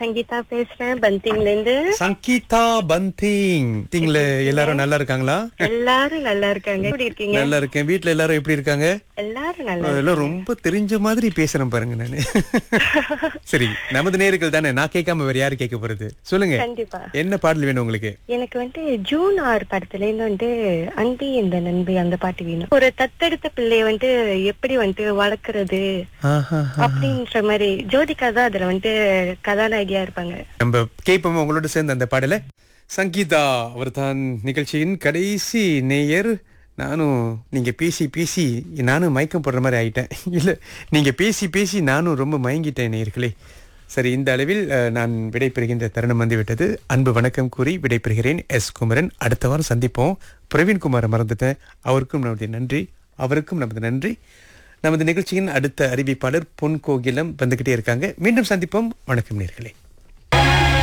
சங்கீதா பேசுறேன் பந்திங்ல இருந்து சங்கீதா பந்திங் திங்ல எல்லாரும் நல்லா இருக்காங்களா எல்லாரும் நல்லா இருக்காங்க எப்படி இருக்கீங்க நல்லா இருக்கேன் வீட்ல எல்லாரும் எப்படி இருக்காங்க எல்லாரும் நல்லா அதெல்லாம் ரொம்ப தெரிஞ்ச மாதிரி பேசுறேன் பாருங்க நானு சரி நமது நேர்கள் தானே நான் கேட்காம வேற யாரு கேட்க போறது சொல்லுங்க கண்டிப்பா என்ன பாடல் வேணும் உங்களுக்கு எனக்கு வந்து ஜூன் ஆறு படத்துல இருந்து வந்து அன்பி இந்த நண்பி அந்த பாட்டு வேணும் ஒரு தத்தெடுத்த பிள்ளைய வந்து எப்படி வந்து வளர்க்கறது ஆஹா. அப்படின்ற மாதிரி ஜோதிகா தான் அதுல வந்து கதாநாயகியா இருப்பாங்க நம்ம கேட்போம் உங்களோட சேர்ந்து அந்த பாடல சங்கீதா அவர்தான் நிகழ்ச்சியின் கடைசி நேயர் நானும் நீங்க பேசி பேசி நானும் மயக்கம் போடுற மாதிரி ஆயிட்டேன் இல்ல நீங்க பேசி பேசி நானும் ரொம்ப மயங்கிட்டேன் நேயர்களே சரி இந்த அளவில் அஹ், நான் விடைபெறுகின்ற தருணம் வந்து விட்டது அன்பு வணக்கம் கூறி விடைபெறுகிறேன் எஸ் குமரன் அடுத்த வாரம் சந்திப்போம் பிரவீன்குமாரை மறந்துட்டேன் அவருக்கும் நமது நன்றி அவருக்கும் நமது நன்றி நமது நிகழ்ச்சியின் அடுத்த அறிவிப்பாளர் பொன் கோகிலம் வந்துகிட்டே இருக்காங்க மீண்டும் சந்திப்போம் வணக்கம் நேர்களே